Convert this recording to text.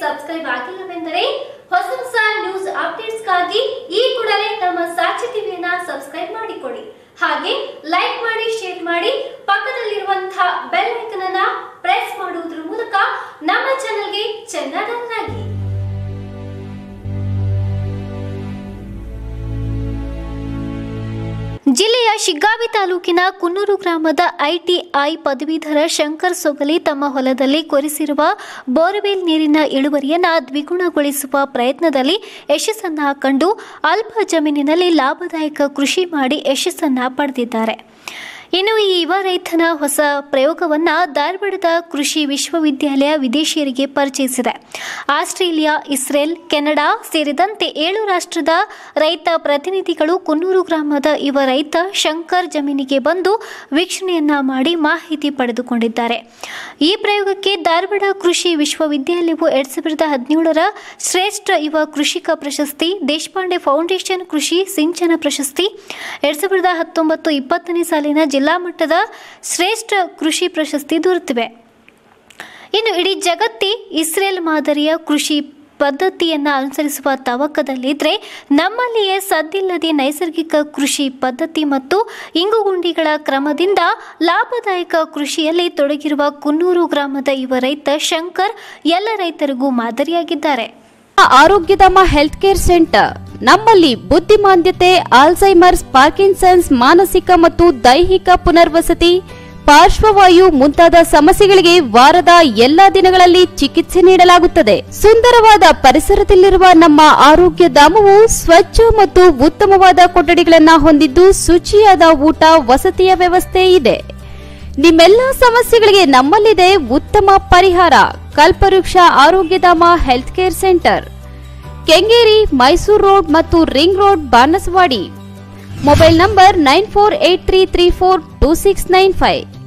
subscribe ಆಗಿಲ್ಲವೆಂದರೆ ಹೊಸ ಹೊಸ news ಅಪ್ಡೇಟ್ಸ್ಗಾಗಿ ಈ ಕೂಡಲೇ ನಮ್ಮ ಸಾಕ್ಷಿ ಟಿವಿಯನ್ನ ಸಬ್ಸ್ಕ್ರೈಬ್ ಮಾಡಿಕೊಳ್ಳಿ ಹಾಗೆ ಲೈಕ್ ಮಾಡಿ ಶೇರ್ ಮಾಡಿ ಪಕ್ಕದಲ್ಲಿರುವಂತಹ ಬೆಲ್ ಐಕನ್ ಅನ್ನ ಪ್ರೆಸ್ ಮಾಡುವುದರ ಮೂಲಕ ನಮ್ಮ ಚಾನೆಲ್ಗೆ ಚೆನ್ನಡನ್ನಾಗಿ ಜಿಲ್ಲೆಯ ಶಿಗ್ಗಾವಿ ತಾಲೂಕಿನ ಕುನ್ನೂರು ಗ್ರಾಮದ ಐಟಿಐ ಪದವೀಧರ ಶಂಕರ್ ಸೊಗಲಿ ತಮ್ಮ ಹೊಲದಲ್ಲಿ ಕೊರೆಸಿರುವ ಬೋರ್ವೆಲ್ ನೀರಿನ ಇಳುವರಿಯನ್ನು ದ್ವಿಗುಣಗೊಳಿಸುವ ಪ್ರಯತ್ನದಲ್ಲಿ ಯಶಸ್ಸನ್ನ ಕಂಡು ಅಲ್ಪ ಜಮೀನಿನಲ್ಲಿ ಲಾಭದಾಯಕ ಕೃಷಿ ಮಾಡಿ ಯಶಸ್ಸನ್ನ ಪಡೆದಿದ್ದಾರೆ ಇನ್ನು ಈ ಯುವ ರೈತನ ಹೊಸ ಪ್ರಯೋಗವನ್ನ ಧಾರವಾಡದ ಕೃಷಿ ವಿಶ್ವವಿದ್ಯಾಲಯ ವಿದೇಶಿಯರಿಗೆ ಪರಿಚಯಿಸಿದೆ ಆಸ್ಟ್ರೇಲಿಯಾ ಇಸ್ರೇಲ್ ಕೆನಡಾ ಸೇರಿದಂತೆ ಏಳು ರಾಷ್ಟ್ರದ ರೈತ ಪ್ರತಿನಿಧಿಗಳು ಕುನ್ನೂರು ಗ್ರಾಮದ ಯುವ ರೈತ ಶಂಕರ್ ಜಮೀನಿಗೆ ಬಂದು ವೀಕ್ಷಣೆಯನ್ನ ಮಾಡಿ ಮಾಹಿತಿ ಪಡೆದುಕೊಂಡಿದ್ದಾರೆ ಈ ಪ್ರಯೋಗಕ್ಕೆ ಧಾರವಾಡ ಕೃಷಿ ವಿಶ್ವವಿದ್ಯಾಲಯವು ಎರಡ್ ಸಾವಿರದ ಹದಿನೇಳರ ಶ್ರೇಷ್ಠ ಯುವ ಕೃಷಿಕ ಪ್ರಶಸ್ತಿ ದೇಶಪಾಂಡೆ ಫೌಂಡೇಶನ್ ಕೃಷಿ ಸಿಂಚನ ಪ್ರಶಸ್ತಿ ಎರಡ್ ಸಾವಿರದ ಹತ್ತೊಂಬತ್ತು ಇಪ್ಪತ್ತನೇ ಸಾಲಿನ ಜಿಲ್ಲಾ ಮಟ್ಟದ ಶ್ರೇಷ್ಠ ಕೃಷಿ ಪ್ರಶಸ್ತಿ ದೊರೆತಿವೆ ಇನ್ನು ಇಡೀ ಜಗತ್ತೇ ಇಸ್ರೇಲ್ ಮಾದರಿಯ ಕೃಷಿ ಪದ್ಧತಿಯನ್ನು ಅನುಸರಿಸುವ ತವಕದಲ್ಲಿದ್ದರೆ ನಮ್ಮಲ್ಲಿಯೇ ಸದ್ದಿಲ್ಲದೆ ನೈಸರ್ಗಿಕ ಕೃಷಿ ಪದ್ಧತಿ ಮತ್ತು ಇಂಗುಗುಂಡಿಗಳ ಕ್ರಮದಿಂದ ಲಾಭದಾಯಕ ಕೃಷಿಯಲ್ಲಿ ತೊಡಗಿರುವ ಕುನ್ನೂರು ಗ್ರಾಮದ ಯುವ ರೈತ ಶಂಕರ್ ಎಲ್ಲ ರೈತರಿಗೂ ಮಾದರಿಯಾಗಿದ್ದಾರೆ ಆರೋಗ್ಯಧಾಮ ಹೆಲ್ತ್ ಕೇರ್ ಸೆಂಟರ್ ನಮ್ಮಲ್ಲಿ ಬುದ್ಧಿಮಾಂದ್ಯತೆ ಆಲ್ಝೈಮರ್ಸ್ ಪಾರ್ಕಿನ್ಸನ್ಸ್ ಮಾನಸಿಕ ಮತ್ತು ದೈಹಿಕ ಪುನರ್ವಸತಿ ಪಾರ್ಶ್ವವಾಯು ಮುಂತಾದ ಸಮಸ್ಯೆಗಳಿಗೆ ವಾರದ ಎಲ್ಲಾ ದಿನಗಳಲ್ಲಿ ಚಿಕಿತ್ಸೆ ನೀಡಲಾಗುತ್ತದೆ ಸುಂದರವಾದ ಪರಿಸರದಲ್ಲಿರುವ ನಮ್ಮ ಆರೋಗ್ಯ ಧಾಮವು ಸ್ವಚ್ಛ ಮತ್ತು ಉತ್ತಮವಾದ ಕೊಠಡಿಗಳನ್ನ ಹೊಂದಿದ್ದು ಶುಚಿಯಾದ ಊಟ ವಸತಿಯ ವ್ಯವಸ್ಥೆ ಇದೆ ನಿಮ್ಮೆಲ್ಲ ಸಮಸ್ಯೆಗಳಿಗೆ ನಮ್ಮಲ್ಲಿದೆ ಉತ್ತಮ ಪರಿಹಾರ Kalpavriksha Arogyadhama health care centre Kengeri Mysuru road ಮತ್ತು ring road Banaswadi mobile number nine four eight three three four two six nine five